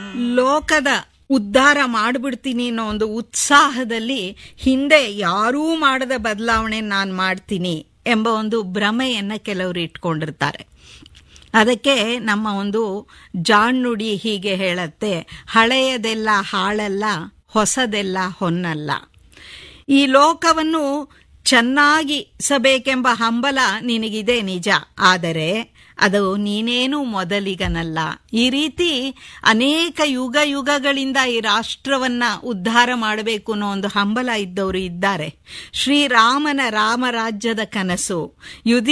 ಲೋಕದ ಉದ್ಧಾರ ಮಾಡ್ಬಿಡ್ತೀನಿ ಅನ್ನೋ ಒಂದು ಉತ್ಸಾಹದಲ್ಲಿ ಹಿಂದೆ ಯಾರೂ ಮಾಡದ ಬದಲಾವಣೆ ನಾನು ಮಾಡ್ತೀನಿ ಎಂಬ ಒಂದು ಭ್ರಮೆಯನ್ನ ಕೆಲವರು ಇಟ್ಕೊಂಡಿರ್ತಾರೆ ಅದಕ್ಕೆ ನಮ್ಮ ಒಂದು ಜಾಣ್ನುಡಿ ಹೀಗೆ ಹೇಳತ್ತೆ ಹಳೆಯದೆಲ್ಲ ಹಾಳಲ್ಲ ಹೊಸದೆಲ್ಲ ಹೊನ್ನಲ್ಲ ಈ ಲೋಕವನ್ನು ಚೆನ್ನಾಗಿಸಬೇಕೆಂಬ ಹಂಬಲ ನಿನಗಿದೆ ನಿಜ ಆದರೆ ಅದು ನೀನೇನು ಮೊದಲಿಗನಲ್ಲ ಈ ರೀತಿ ಅನೇಕ ಯುಗ ಯುಗಗಳಿಂದ ಈ ರಾಷ್ಟ್ರವನ್ನ ಉದ್ಧಾರ ಮಾಡಬೇಕು ಅನ್ನೋ ಒಂದು ಹಂಬಲ ಇದ್ದವರು ಇದ್ದಾರೆ ಶ್ರೀರಾಮನ ರಾಮರಾಜ್ಯದ ಕನಸು ಯುಧಿ